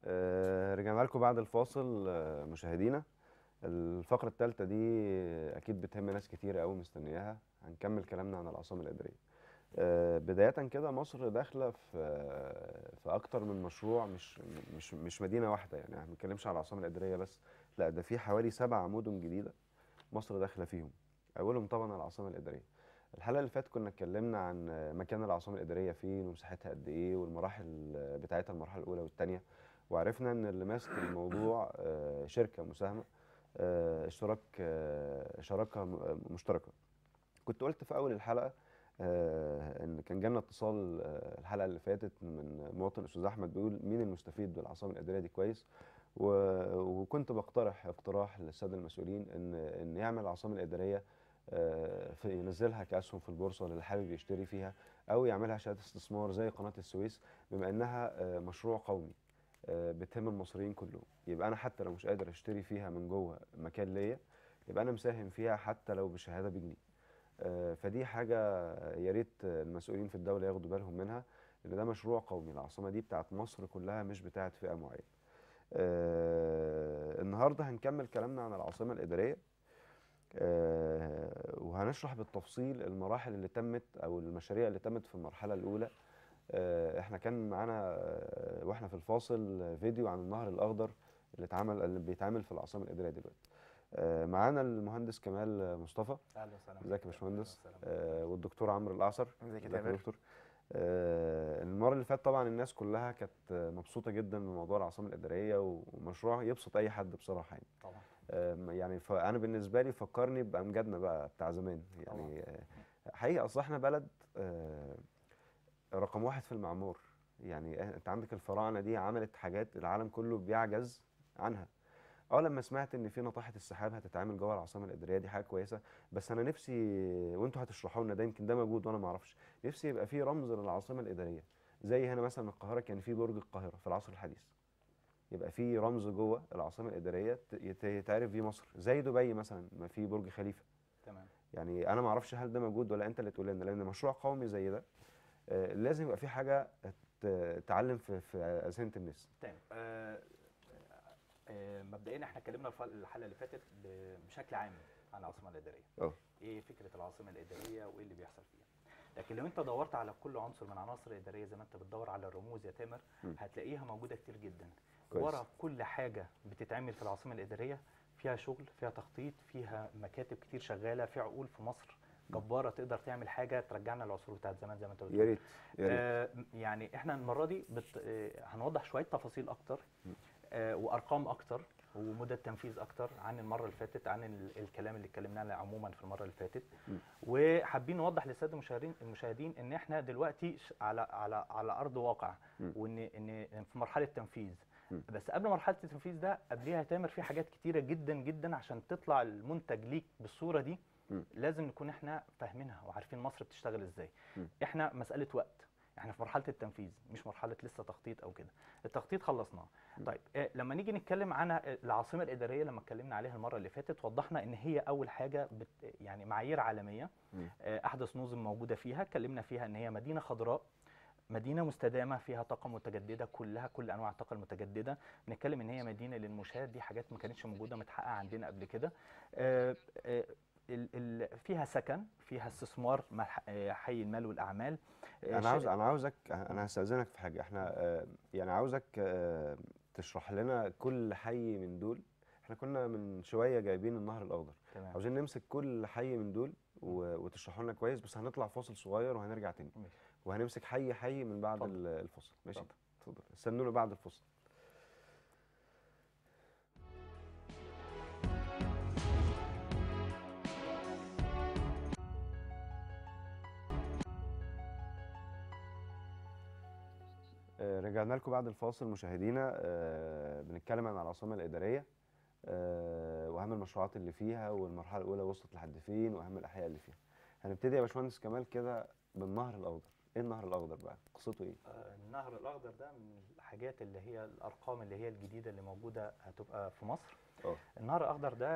آه، رجعنا لكم بعد الفاصل آه، مشاهدينا الفقرة الثالثة دي أكيد بتهم ناس كتير قوي مستنياها هنكمل كلامنا عن العاصمة الإدارية آه، بداية كده مصر داخلة في آه، في أكتر من مشروع مش مش مش مدينة واحدة يعني احنا ما بنتكلمش على العاصمة الإدارية بس لا ده في حوالي سبع مدن جديدة مصر داخلة فيهم أولهم طبعا العاصمة الإدارية الحلقة اللي فاتت كنا اتكلمنا عن آه، مكان العاصمة الإدارية فين ومساحتها قد إيه والمراحل آه، بتاعتها المرحلة الأولى والثانية وعرفنا ان اللي ماسك الموضوع آه، شركه مساهمه آه، اشتراك آه، شراكه م- مشتركه كنت قلت في اول الحلقه آه، ان كان جالنا اتصال آه، الحلقه اللي فاتت من مواطن استاذ احمد بيقول مين المستفيد بالعاصمه الاداريه دي كويس و- وكنت بقترح اقتراح للساده المسؤولين ان ان يعمل العاصمه الاداريه آه، في ينزلها كاسهم في البورصه للي حابب يشتري فيها او يعملها شهاده استثمار زي قناه السويس بما انها آه، مشروع قومي آه، بتهم المصريين كلهم يبقى انا حتى لو مش قادر اشتري فيها من جوه مكان ليا يبقى انا مساهم فيها حتى لو بشهاده بجنيه آه، فدي حاجه آه، يا ريت آه، المسؤولين في الدوله ياخدوا بالهم منها لان ده مشروع قومي العاصمه دي بتاعت مصر كلها مش بتاعت فئه معينه آه، النهارده هنكمل كلامنا عن العاصمه الاداريه آه، وهنشرح بالتفصيل المراحل اللي تمت او المشاريع اللي تمت في المرحله الاولى آه، احنا كان معانا آه، واحنا في الفاصل فيديو عن النهر الاخضر اللي اتعمل اللي بيتعمل في العاصمه الاداريه دلوقتي آه، معانا المهندس كمال مصطفى اهلا وسهلا ازيك يا باشمهندس أهلاً وسهلاً. آه، والدكتور عمرو الاعصر ازيك يا ازيك تامر؟ دكتور آه، المره اللي فاتت طبعا الناس كلها كانت آه، مبسوطه جدا بموضوع العاصمه الاداريه ومشروع يبسط اي حد بصراحه يعني طبعا آم، يعني فانا بالنسبه لي فكرني بامجادنا بقى بتاع زمان يعني آه، حقيقه اصل احنا بلد آه، رقم واحد في المعمار يعني انت عندك الفراعنه دي عملت حاجات العالم كله بيعجز عنها اه لما سمعت ان في ناطحه السحاب هتتعمل جوه العاصمه الاداريه دي حاجه كويسه بس انا نفسي وانتوا هتشرحوا لنا ده يمكن ده موجود وانا ما اعرفش نفسي يبقى في رمز للعاصمه الاداريه زي هنا مثلا القاهره كان في برج القاهره في العصر الحديث يبقى في رمز جوه العاصمه الاداريه ت- يت- يتعرف بيه مصر زي دبي مثلا ما في برج خليفه تمام يعني انا ما اعرفش هل ده موجود ولا انت اللي تقول لنا لان مشروع قومي زي ده آه، لازم يبقى في حاجه ت- تعلم في في اذهان الناس تمام آه آه مبدئيا احنا اتكلمنا في الحلقه اللي فاتت ب- بشكل عام عن العاصمه الاداريه اه ايه فكره العاصمه الاداريه وايه اللي بيحصل فيها لكن لو انت دورت على كل عنصر من عناصر الاداريه زي ما انت بتدور على الرموز يا تامر م. هتلاقيها موجوده كتير جدا كويس. ورا كل حاجه بتتعمل في العاصمه الاداريه فيها شغل فيها تخطيط فيها مكاتب كتير شغاله في عقول في مصر جباره تقدر تعمل حاجه ترجعنا للعصور بتاعت زمان زي ما انت بتقول يا ريت يا ريت آه يعني احنا المره دي بت... آه هنوضح شويه تفاصيل اكتر آه وارقام اكتر ومدة تنفيذ اكتر عن المره اللي فاتت عن ال... الكلام اللي اتكلمنا عنه عموما في المره اللي فاتت م. وحابين نوضح للساده المشاهدين المشاهدين ان احنا دلوقتي ش- على على على ارض واقع م. وان ان في مرحله تنفيذ م. بس قبل مرحله التنفيذ ده قبليها يا تامر في حاجات كتيره جدا جدا عشان تطلع المنتج ليك بالصوره دي م. لازم نكون احنا فاهمينها وعارفين مصر بتشتغل ازاي م. احنا مساله وقت احنا في مرحله التنفيذ مش مرحله لسه تخطيط او كده التخطيط خلصناه طيب آه لما نيجي نتكلم عن آه، العاصمه الاداريه لما اتكلمنا عليها المره اللي فاتت وضحنا ان هي اول حاجه بت يعني معايير عالميه م. آه احدث نظم موجوده فيها اتكلمنا فيها ان هي مدينه خضراء مدينة مستدامة فيها طاقة متجددة كلها كل أنواع الطاقة المتجددة بنتكلم إن هي مدينة للمشاة دي حاجات ما كانتش موجودة متحققة عندنا قبل كده آه، آه، ال- ال- فيها سكن فيها استثمار مع- آه، حي المال والأعمال آه، انا عاوز شا- انا عاوزك انا هستاذنك في حاجه احنا آه، يعني عاوزك آه، تشرح لنا كل حي من دول احنا كنا من شويه جايبين النهر الاخضر تمام عاوزين نمسك كل حي من دول و- وتشرحوا لنا كويس بس هنطلع فاصل صغير وهنرجع تاني ماشي. وهنمسك حي حي من بعد اتفضل. ال- الفاصل ماشي اتفضل. اتفضل استنونا بعد الفاصل آه، رجعنا لكم بعد الفاصل مشاهدينا آه، بنتكلم عن العاصمه الاداريه آه، واهم المشروعات اللي فيها والمرحله الاولى وصلت لحد فين واهم الاحياء اللي فيها هنبتدي يا باشمهندس كمال كده بالنهر الاخضر ايه النهر الاخضر بقى قصته ايه آه، النهر الأخضر ده من الحاجات اللي هي الأرقام اللي هي الجديدة اللي موجودة هتبقى في مصر اه النهر الأخضر ده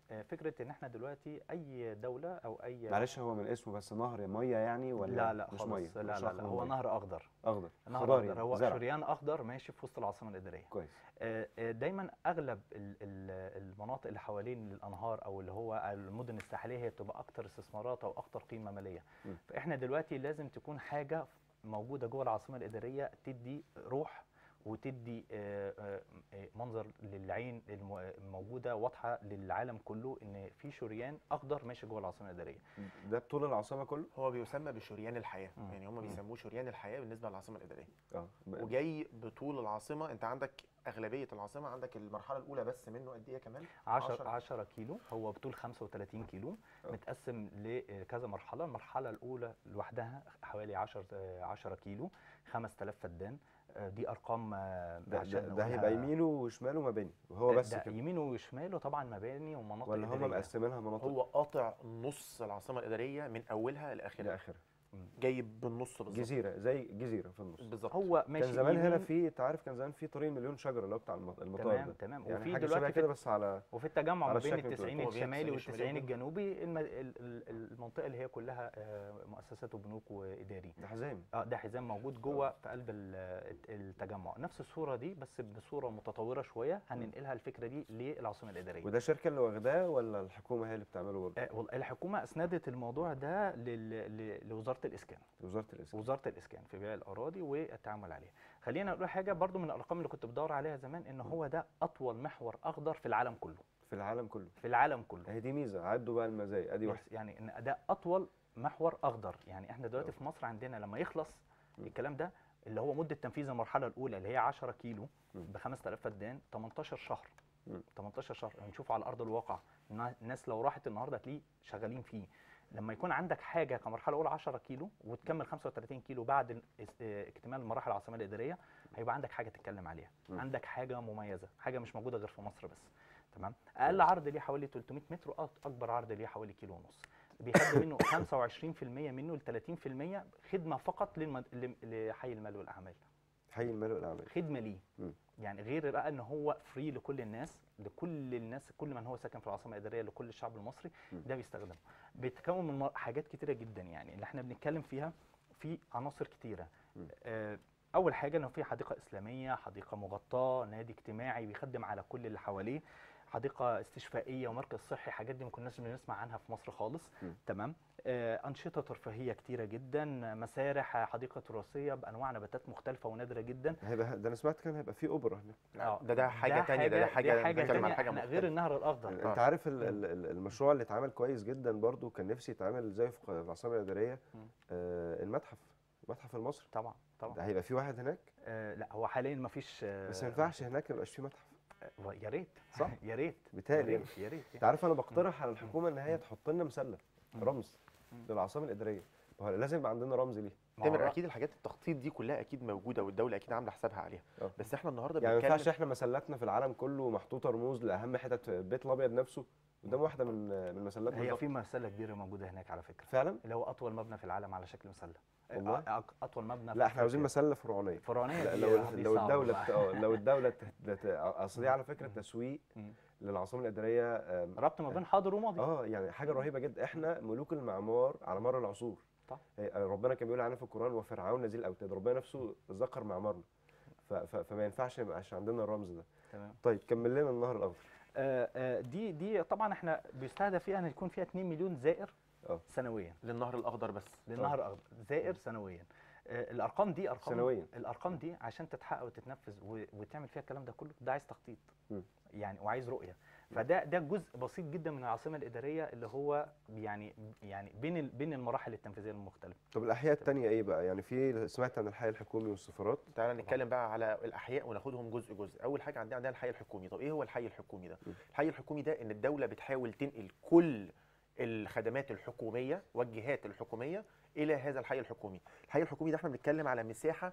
آه، فكره ان احنا دلوقتي اي دوله او اي معلش هو من اسمه بس نهر ميه يعني ولا لا لا مش خالص ميه لا مش لا, أخضر لا هو مية. نهر اخضر اخضر نهر خضار اخضر يعني هو زرع شريان اخضر ماشي في وسط العاصمه الاداريه كويس آه، آه، دايما اغلب ال- ال- المناطق اللي حوالين الانهار او اللي هو المدن الساحليه هي بتبقى اكتر استثمارات او اكتر قيمه ماليه م. فاحنا دلوقتي لازم تكون حاجه موجوده جوه العاصمه الاداريه تدي روح وتدي آه، آه، آه، منظر للعين الم- الموجوده واضحه للعالم كله ان في شريان اخضر ماشي جوه العاصمه الاداريه ده بطول العاصمه كله هو بيسمى بشريان الحياه مم. يعني هم مم. بيسموه شريان الحياه بالنسبه للعاصمه الاداريه اه ب- وجاي بطول العاصمه انت عندك اغلبيه العاصمه عندك المرحله الاولى بس منه قد ايه كمان 10 عشرة. 10 كيلو هو بطول 35 كيلو آه. متقسم لكذا مرحله المرحله الاولى لوحدها حوالي 10 10 كيلو 5000 فدان آه، دي ارقام آه، ده, عشان ده, ده نقولها- هيبقى يمينه وشماله مباني وهو ده- بس ده كده يمينه وشماله طبعا مباني ومناطق ولا هم إدارية. مقسمينها مناطق هو قاطع نص العاصمه الاداريه من اولها لاخرها لاخرها جايب بالنص بالظبط جزيره زي جزيره في النص بالظبط هو ماشي كان زمان هنا يمين- في انت عارف كان زمان في طريق مليون شجره اللي هو بتاع الم- المطار تمام ده تمام يعني وفي حاجه شبه دلوقتي كده في بس على وفي التجمع على ما بين الشكل بتاعه. التسعين هو بين الشمالي التسعين والتسعين الجنوبي. الجنوبي الم... ال- ال- المنطقه اللي هي كلها آه، مؤسسات وبنوك واداري ده حزام اه ده حزام موجود جوه في قلب ال- التجمع نفس الصوره دي بس بصوره متطوره شويه هننقلها الفكره دي للعاصمه الاداريه وده شركه اللي واخداه ولا الحكومه هي اللي بتعمله برضه آه، والله الحكومه اسندت الموضوع ده لل... ل- لوزاره الاسكان وزاره الاسكان وزاره الاسكان في بيع الاراضي والتعامل عليها خلينا نقول حاجه برضو من الارقام اللي كنت بدور عليها زمان ان هو ده اطول محور اخضر في العالم كله في العالم كله في العالم كله هي دي ميزه عدوا بقى المزايا ادي واحده بس يعني ان ده اطول محور اخضر يعني احنا دلوقتي في مصر عندنا لما يخلص م. الكلام ده اللي هو مده تنفيذ المرحله الاولى اللي هي 10 كيلو م. ب 5000 فدان 18 شهر م. 18 شهر نشوف على ارض الواقع النا- الناس لو راحت النهارده هتلاقيه شغالين فيه لما يكون عندك حاجه كمرحله اولى 10 كيلو وتكمل 35 كيلو بعد ال- اس- اه اكتمال المراحل العاصميه الاداريه هيبقى عندك حاجه تتكلم عليها م. عندك حاجه مميزه حاجه مش موجوده غير في مصر بس تمام اقل عرض ليه حوالي 300 متر واكبر عرض ليه حوالي كيلو ونص بيخدم منه 25% منه ل 30% خدمه فقط للمد... لم- لحي المال والاعمال حي المال والاعمال خدمه ليه مم. يعني غير بقى ان هو فري لكل الناس لكل الناس كل من هو ساكن في العاصمه الاداريه لكل الشعب المصري مم. ده بيستخدمه بيتكون من مر- حاجات كتيره جدا يعني اللي احنا بنتكلم فيها في عناصر كتيره مم. آه، اول حاجه انه في حديقه اسلاميه حديقه مغطاه نادي اجتماعي بيخدم على كل اللي حواليه حديقه استشفائيه ومركز صحي حاجات دي ما كناش بنسمع عنها في مصر خالص مم. تمام آه، انشطه ترفيهيه كتيره جدا مسارح حديقه تراثيه بانواع نباتات مختلفه ونادره جدا هيبقى ده انا سمعت كان هيبقى في اوبرا هناك آه، ده ده حاجه تانية ده ده حاجه دي حاجه بنتكلم تانية عن حاجه احنا غير مختلفة. النهر الاخضر انت آه. عارف ال- ال- ال- المشروع اللي اتعمل كويس جدا برضو كان نفسي يتعمل زي في العاصمه الاداريه مم. آه المتحف المتحف المصري طبعا طبعا ده هيبقى في واحد هناك آه لا هو حاليا ما فيش آه، بس ما ينفعش هناك ما يبقاش في متحف آه، يا ريت صح؟ يا ريت يا بالتالي ريت يا ريت انت عارف انا بقترح على الحكومه ان هي تحط لنا مسله مم. رمز مم. للعاصمه الاداريه ما هو لازم يبقى عندنا رمز ليه ما هو تامر الر- اكيد الحاجات التخطيط دي كلها اكيد موجوده والدوله اكيد عامله حسابها عليها آه. بس احنا النهارده يعني ما بنتكلم ينفعش احنا مسلاتنا في العالم كله محطوطه رموز لاهم حتت في البيت الابيض نفسه قدام واحده من من المسلات هي بالظبط. في مسله كبيره موجوده هناك على فكره فعلا اللي هو اطول مبنى في العالم على شكل مسله والله؟ آه، أك- اطول مبنى في لا احنا عاوزين أفريقيا. مسله فرعونيه فرعونيه لا دي- لو دي لو صعبة الدوله بقى. ت- اه لو الدوله ت- ت- اصل دي على فكره تسويق مم. للعاصمه الاداريه آم، ربط ما بين حاضر وماضي اه يعني حاجه رهيبه جدا احنا ملوك المعمار على مر العصور صح. إيه، ربنا كان بيقول عنها في القران وفرعون ذي الاوتاد ربنا نفسه ذكر معمارنا ف- ف- فما ينفعش ما يبقاش عندنا الرمز ده تمام طيب كمل لنا النهر الاخضر آه، آه، دي دي طبعا احنا بيستهدف فيها ان يكون فيها 2 مليون زائر اه. سنويا للنهر الاخضر بس للنهر الاخضر زائر سنويا آه، الارقام دي ارقام سنويا. الارقام دي عشان تتحقق وتتنفذ و- وتعمل فيها الكلام ده كله ده عايز تخطيط مم. يعني وعايز رؤيه فده ده جزء بسيط جدا من العاصمه الاداريه اللي هو يعني يعني بين ال- بين المراحل التنفيذيه المختلفه طب الاحياء التانية ايه بقى يعني في سمعت عن الحي الحكومي والسفارات تعالى نتكلم بقى على الاحياء وناخدهم جزء جزء اول حاجه عندنا عندنا الحي الحكومي طب ايه هو الحي الحكومي ده م. الحي الحكومي ده ان الدوله بتحاول تنقل كل الخدمات الحكوميه والجهات الحكوميه الى هذا الحي الحكومي الحي الحكومي ده احنا بنتكلم على مساحه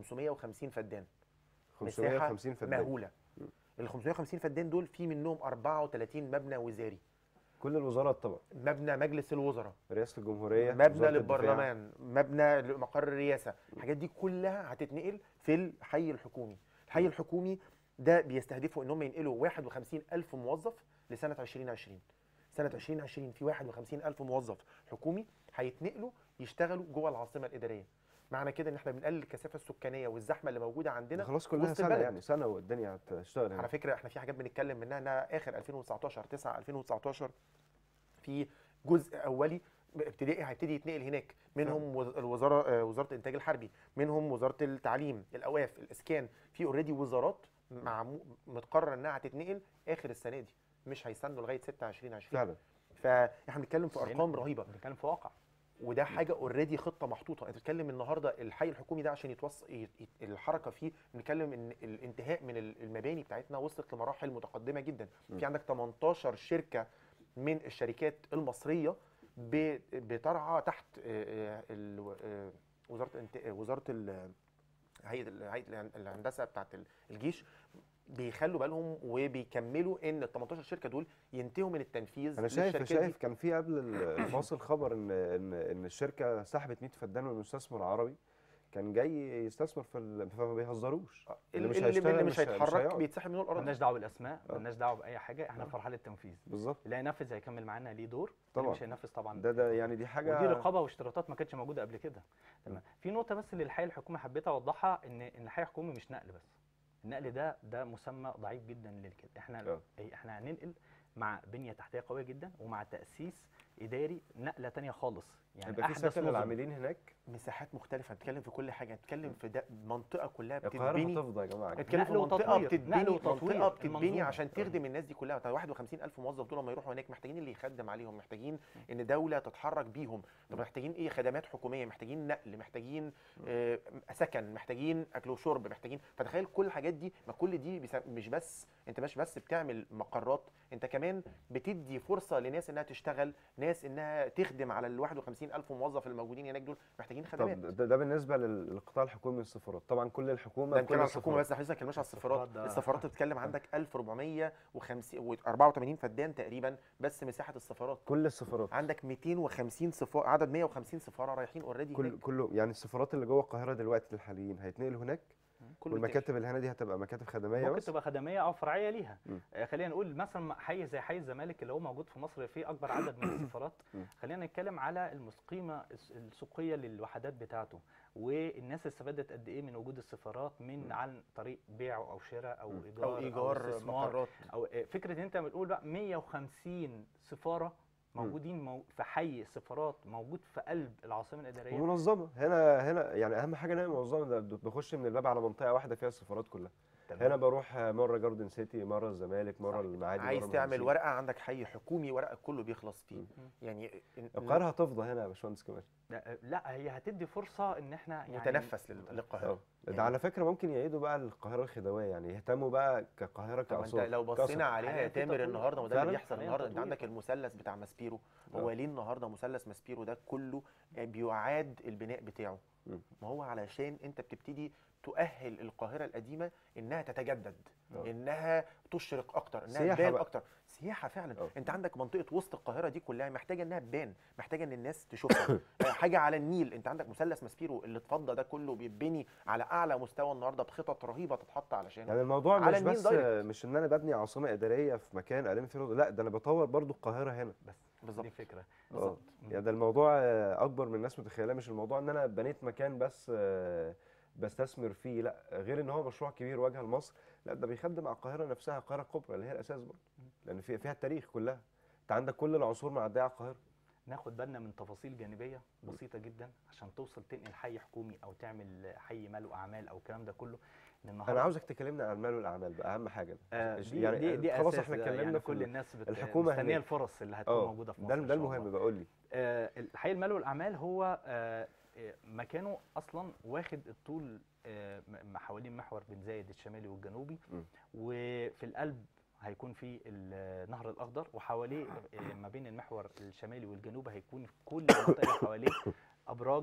550 فدان 550 مساحه فدان مهوله ال 550 فدان دول في منهم 34 مبنى وزاري 34 550 كل الوزارات طبعا مبنى مجلس الوزراء رئاسه الجمهوريه مبنى وزارة الدفاع. للبرلمان مبنى لمقر الرئاسه الحاجات دي كلها هتتنقل في الحي الحكومي الحي الحكومي ده بيستهدفوا ان هم ينقلوا 51 الف موظف لسنه 2020 سنه 2020 في 51000 موظف حكومي هيتنقلوا يشتغلوا جوه العاصمه الاداريه معنى كده ان احنا بنقلل الكثافه السكانيه والزحمه اللي موجوده عندنا خلاص كلها وسط سنه البلد. يعني سنه والدنيا هتشتغل على هنا فكره احنا في حاجات بنتكلم منها انها اخر 2019 9 2019 في جزء اولي ابتدائي هيبتدي يتنقل هناك منهم وز- الوزاره آه، وزاره الانتاج الحربي منهم وزاره التعليم الاوقاف الاسكان في اوريدي وزارات مع متقرر انها هتتنقل اخر السنه دي مش هيستنوا لغايه 6 2020 فعلا فاحنا بنتكلم في ارقام رهيبه بنتكلم في واقع وده حاجه اوريدي خطه محطوطه انت بتتكلم النهارده الحي الحكومي ده عشان يتوصل ي- ي- الحركه فيه بنتكلم ان الانتهاء من ال- المباني بتاعتنا وصلت لمراحل متقدمه جدا م. في عندك 18 شركه من الشركات المصريه ب- بترعى تحت آه، آه، ال- آه، وزاره الانت- آه، وزاره ال- هيئه ال- هيئه الهن- الهندسه بتاعت ال- الجيش بيخلوا بالهم وبيكملوا ان ال 18 شركه دول ينتهوا من التنفيذ انا شايف للشركات دي. شايف كان في قبل ال- الفاصل خبر ان ان ان الشركه سحبت 100 فدان من مستثمر عربي كان جاي يستثمر في ال... فما بيهزروش اللي مش اللي, هيشتغل اللي مش مش- مش هيتحرك هيقعد. بيتسحب منه الارض مالناش دعوه بالاسماء آه. مالناش دعوه باي حاجه احنا آه. في مرحله تنفيذ بالظبط اللي هينفذ هيكمل معانا ليه دور اللي طبعاً. مش هينفذ طبعا ده ده يعني دي حاجه ودي رقابه واشتراطات ما كانتش موجوده قبل كده تمام في نقطه بس اللي الحي الحكومي حبيت اوضحها ان ان الحي الحكومي مش نقل بس النقل ده ده مسمى ضعيف جدا للكده احنا آه. إيه، احنا هننقل مع بنيه تحتيه قويه جدا ومع تاسيس اداري نقله تانية خالص يعني هيبقى في احدث سكن نظم. للعاملين هناك مساحات مختلفه بنتكلم في كل حاجه بنتكلم في ده منطقه كلها القاهره بتتبني هتفضى يا جماعه بنتكلم في نقل منطقه وتطوير، نقل بتتبني وتطوير منطقه بتتبني المنظومة. عشان تخدم الناس دي كلها طب 51000 موظف دول لما يروحوا هناك محتاجين اللي يخدم عليهم محتاجين ان دوله تتحرك بيهم طب محتاجين ايه خدمات حكوميه محتاجين نقل محتاجين آه، سكن محتاجين اكل وشرب محتاجين فتخيل كل الحاجات دي ما كل دي بيس- مش بس انت مش بس بتعمل مقرات انت كمان بتدي فرصه لناس انها تشتغل ناس انها تخدم على ال 51000 موظف الموجودين هناك دول محتاجين خدمات طب ده, ده بالنسبه لل- للقطاع الحكومي والسفارات طبعا كل الحكومه ده بكل بنتكلم على الحكومه السفارات. بس حضرتك ما على السفارات السفارات ده- السفارات بتتكلم عندك 1450 84 فدان تقريبا بس مساحه السفارات كل السفارات عندك 250 سفاره عدد 150 سفاره رايحين اوريدي كل كله يعني السفارات اللي جوه القاهره دلوقتي الحاليين هيتنقلوا هناك كل والمكاتب اللي هنا دي هتبقى مكاتب خدميه ممكن بس تبقى خدميه او فرعيه ليها مم. آه، خلينا نقول مثلا حي زي حي الزمالك اللي هو موجود في مصر فيه اكبر عدد من السفارات مم. خلينا نتكلم على القيمه الس- السوقيه للوحدات بتاعته والناس استفادت قد ايه من وجود السفارات من مم. عن طريق بيع او شراء او مم. ايجار او ايجار استثمار مقرات او آه، فكره ان انت بتقول بقى 150 سفاره مم. موجودين مو في حي سفارات موجود في قلب العاصمه الاداريه ومنظمه هنا هنا يعني اهم حاجه ان هي منظمه ده بخش من الباب على منطقه واحده فيها السفارات كلها تمام. هنا بروح مره جاردن سيتي مره الزمالك مره صح. المعادي عايز مرة تعمل المهندسين. ورقه عندك حي حكومي ورقك كله بيخلص فيه مم. يعني إن- القاهره هتفضى هنا يا باشمهندس كمان لا- لا هي هتدي فرصه ان احنا يعني متنفس لل- للقاهره اه يعني- ده على فكره ممكن يعيدوا بقى القاهره الخدميه يعني يهتموا بقى كقاهره طب انت كاثار لو كأثر. بصينا عليها حاليا يا في تامر تطوير. النهارده وده اللي فعلا؟ بيحصل حاليا النهارده انت تطوير. عندك المثلث بتاع ماسبيرو اه. هو ليه النهارده مثلث ماسبيرو ده كله بيعاد البناء بتاعه مم. ما هو علشان انت بتبتدي تؤهل القاهره القديمه انها تتجدد اه. انها تشرق اكتر انها سياحة تبان بقى. اكتر سياحه فعلا اه. انت عندك منطقه وسط القاهره دي كلها محتاجه انها تبان محتاجه ان الناس تشوفها آه، حاجه على النيل انت عندك مثلث ماسبيرو اللي اتفضى ده كله بيتبني على اعلى مستوى النهارده بخطط رهيبه تتحط علشان يعني الموضوع على مش النيل بس دايركت. مش ان انا ببني عاصمه اداريه في مكان الم فيه لا ده انا بطور برضو القاهره هنا بس بالظبط دي فكره اه يعني ده الموضوع آه، اكبر من الناس متخيله مش الموضوع ان انا بنيت مكان بس آه، بستثمر فيه لا غير ان هو مشروع كبير واجهه لمصر لا ده بيخدم على القاهره نفسها القاهره الكبرى اللي هي الاساس برضه لان فيها فيها التاريخ كلها انت عندك كل العصور معديه على القاهره ناخد بالنا من تفاصيل جانبيه بسيطه جدا عشان توصل تنقل حي حكومي او تعمل حي مال واعمال او الكلام ده كله ان النهارده انا عاوزك تكلمنا عن المال والاعمال بقى اهم حاجه ده. آه إيش- دي دي, دي خلاص أساس احنا ده، اتكلمنا يعني في كل ال- الناس بت... الحكومة مستنيه هناك. الفرص اللي هتكون اه موجوده في مصر ده إن ده شاء المهم الله. بقى قول لي آه الحي المال والاعمال هو آه آه، مكانه اصلا واخد الطول آه م- م- حوالين محور بن زايد الشمالي والجنوبي م. وفي القلب هيكون في النهر الاخضر وحواليه آه، ما بين المحور الشمالي والجنوبي هيكون كل المنطقه اللي حواليه ابراج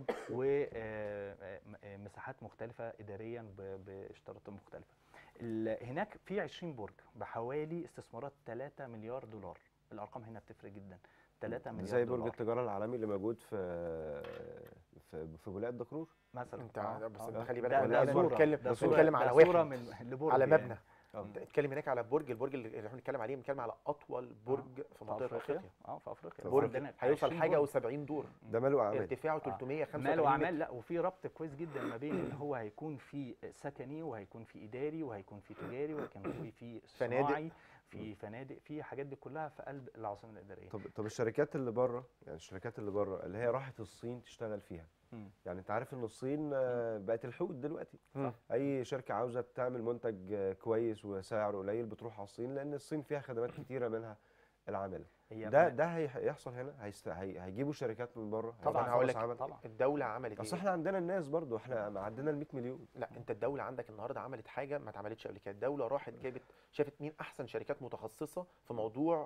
ومساحات مختلفه اداريا ب- باشتراطات مختلفه ال- هناك في 20 برج بحوالي استثمارات 3 مليار دولار الارقام هنا بتفرق جدا 3 مليار زي دولار برج التجاره العالمي اللي موجود في في في ولايه دكرور مثلا انت آه، بس آه. انت خلي ده- بالك ده ولا صورة، بنتكلم ده صورة- بنتكلم على ده صورة واحد من لبرج على يعني. مبنى آه. اتكلم هناك على برج البرج اللي احنا بنتكلم عليه بنتكلم على اطول برج في في منطقه افريقيا اه في افريقيا برج عندنا هيوصل 20 حاجه برج. و70 دور ده ماله اعمال ارتفاعه آه. 385 مال متر. واعمال لا وفي ربط كويس جدا ما بين ان هو هيكون في سكني وهيكون في اداري وهيكون في تجاري وهيكون في في فنادق. صناعي في فنادق في الحاجات دي كلها في قلب العاصمه الاداريه طب طب الشركات اللي بره يعني الشركات اللي بره اللي هي راحت الصين تشتغل فيها مم. يعني انت عارف ان الصين آه، بقت الحوت دلوقتي مم. اي شركه عاوزه تعمل منتج آه، كويس وسعره قليل بتروح على الصين لان الصين فيها خدمات كتيره منها العامله هي ده كمان- ده هيحصل هنا هيست... هي... هيجيبوا شركات من بره طبعا هيفتحوا هقول فرص لك عمل. طبعا الدوله عملت اصل ايه احنا عندنا الناس برضو احنا عندنا ال 100 مليون لا انت الدوله عندك النهارده عملت حاجه ما اتعملتش قبل كده الدوله راحت جابت شافت مين احسن شركات متخصصه في موضوع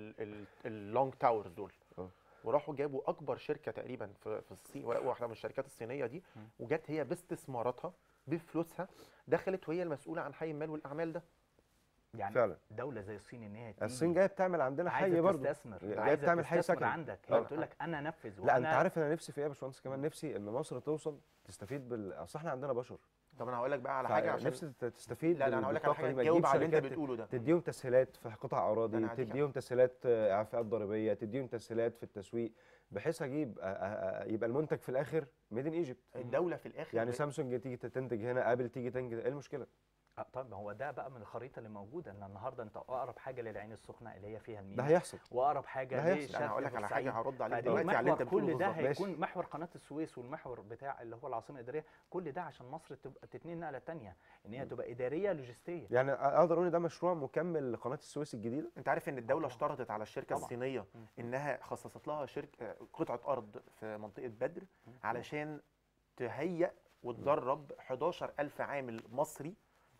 اللونج تاورز دول اه. وراحوا جابوا اكبر شركه تقريبا في في الصين واحده من الشركات الصينيه دي مم. وجت هي باستثماراتها بفلوسها دخلت وهي المسؤوله عن حي المال والاعمال ده يعني فعلا دوله زي الصين ان هي تيجي الصين جايه بتعمل عندنا حي عايزه برضو تستثمر جايه عايزه بتعمل حي تستثمر سكني عندك هي اه. بتقول لك انا انفذ لا انت وأنا- عارف انا نفسي في ايه يا باشمهندس كمان نفسي ان مصر توصل تستفيد بال اصل احنا عندنا بشر طب انا هقول لك بقى على حاجه عشان نفسي تت- تستفيد لا لا انا هقول لك على بالطاقة حاجه دي، ما تجاوب تجيب على اللي انت شركات بتقوله ده تديهم تسهيلات في قطع ده اراضي أنا هديك- تديهم تسهيلات آه، اعفاءات ضريبيه تديهم تسهيلات في التسويق بحيث اجيب آه، آه، آه، يبقى المنتج في الاخر ميد ان ايجيبت الدوله في الاخر يعني ب- سامسونج تيجي تنتج هنا ابل تيجي تنتج ايه المشكله آه، طيب ما هو ده بقى من الخريطه اللي موجوده ان النهارده انت اقرب حاجه للعين السخنه اللي هي فيها ده المينا هيحصل واقرب ده حاجه هيحصل. لشرق لا انا هقول لك على حاجه بورسعيد. هرد عليك فدي دلوقتي على اللي انت محور بتقوله كل ده بالظبط. هيكون ماشي. محور قناه السويس والمحور بتاع اللي هو العاصمه الاداريه كل ده عشان مصر تبقى تتنقل نقله تانية ان هي تبقى اداريه لوجستيه يعني اقدر اقول إن ده مشروع مكمل لقناه السويس الجديده انت عارف ان الدوله طبعاً. اشترطت على الشركه طبعاً. الصينيه مم. انها خصصت لها شركه قطعه ارض في منطقه بدر مم. علشان تهيئ وتدرب 11000 عامل مصري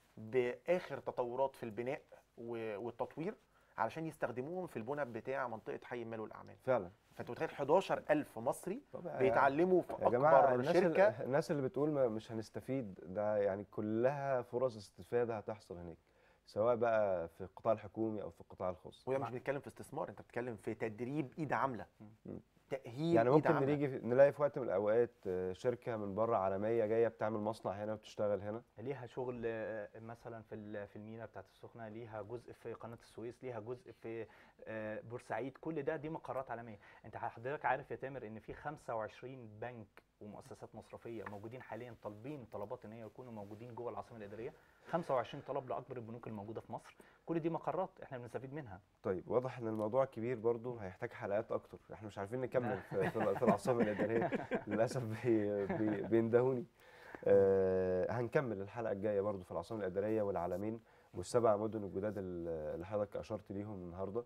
باخر تطورات في البناء و- والتطوير علشان يستخدموهم في البنى بتاع منطقه حي المال والاعمال فعلا فانت متخيل 11000 مصري طب يا- بيتعلموا في يا جماعه اكبر الناس شركه اللي الناس اللي بتقول ما مش هنستفيد ده يعني كلها فرص استفاده هتحصل هناك سواء بقى في القطاع الحكومي او في القطاع الخاص وده مش مع- بنتكلم في استثمار انت بتتكلم في تدريب ايد عامله مم. تاهيل يعني ايد ممكن عامله نيجي في- نلاقي في وقت من الاوقات آه، شركه من بره عالميه جايه بتعمل مصنع هنا وبتشتغل هنا ليها شغل آه، مثلا في ال- في المينا بتاعت السخنه ليها جزء في قناه السويس ليها جزء في آه، بورسعيد كل ده دي مقرات عالميه انت حضرتك عارف يا تامر ان في 25 بنك ومؤسسات مصرفيه موجودين حاليا طالبين طلبات ان هي يكونوا موجودين جوه العاصمه الاداريه 25 طلب لاكبر البنوك الموجوده في مصر كل دي مقرات احنا بنستفيد منها طيب واضح ان الموضوع كبير برضو هيحتاج حلقات اكتر احنا مش عارفين نكمل في, في, في العاصمه الاداريه للاسف بي بي بيندهوني آه هنكمل الحلقه الجايه برضو في العاصمه الاداريه والعالمين والسبع مدن الجداد ال- اللي حضرتك اشرت ليهم النهارده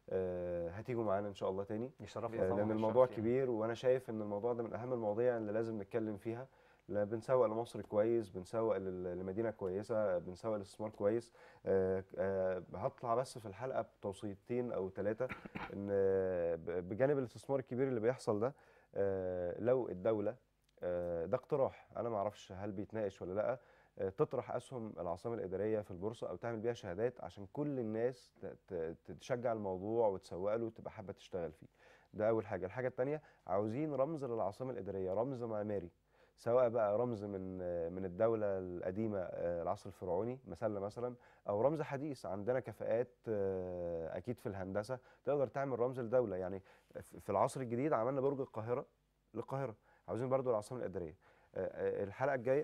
آه هتيجوا معانا ان شاء الله تاني يشرفنا آه، طبعا لان الشرف الموضوع لينا. كبير وانا شايف ان الموضوع ده من اهم المواضيع اللي لازم نتكلم فيها لا بنسوق لمصر كويس بنسوق لل- لمدينه كويسه بنسوق لاستثمار كويس آه، آه، هطلع بس في الحلقه بتوصيتين او ثلاثه ان آه، ب- بجانب الاستثمار الكبير اللي بيحصل ده آه، لو الدوله آه، ده اقتراح انا ما اعرفش هل بيتناقش ولا لا آه، تطرح اسهم العاصمه الاداريه في البورصه او تعمل بيها شهادات عشان كل الناس ت- ت- تشجع الموضوع وتسوق له وتبقى حابه تشتغل فيه ده اول حاجه الحاجه الثانيه عاوزين رمز للعاصمه الاداريه رمز معماري سواء بقى رمز من آه، من الدوله القديمه آه، العصر الفرعوني مسله مثلا او رمز حديث عندنا كفاءات آه، اكيد في الهندسه تقدر تعمل رمز لدوله يعني في في العصر الجديد عملنا برج القاهره للقاهره عاوزين برضو العاصمه الاداريه آه، آه، الحلقه الجايه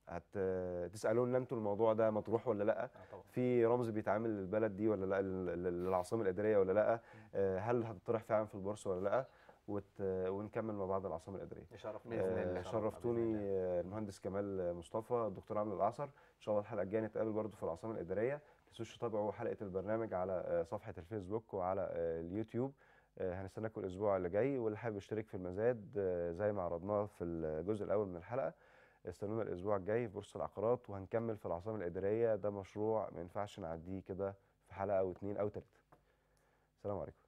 هتسالونا انتوا الموضوع ده مطروح ولا لا آه طبعا في رمز بيتعامل للبلد دي ولا لا لل- لل- للعاصمه الاداريه ولا لا آه، هل هتطرح فعلا في البورصه ولا لا وت- ونكمل مع بعض العاصمه الاداريه يشرفنا بإذن آه، الله. شرفتوني آه، المهندس كمال مصطفى الدكتور عامل العصر ان شاء الله الحلقه الجايه نتقابل برضو في العاصمه الاداريه ما تنسوش تتابعوا حلقه البرنامج على آه، صفحه الفيسبوك وعلى آه، اليوتيوب آه، هنستناكم الاسبوع اللي جاي واللي حابب يشترك في المزاد آه، زي ما عرضناه في الجزء الاول من الحلقه استنونا الاسبوع الجاي في بورصه العقارات وهنكمل في العاصمه الاداريه ده مشروع ما ينفعش نعديه كده في حلقه او اتنين او تلاته السلام عليكم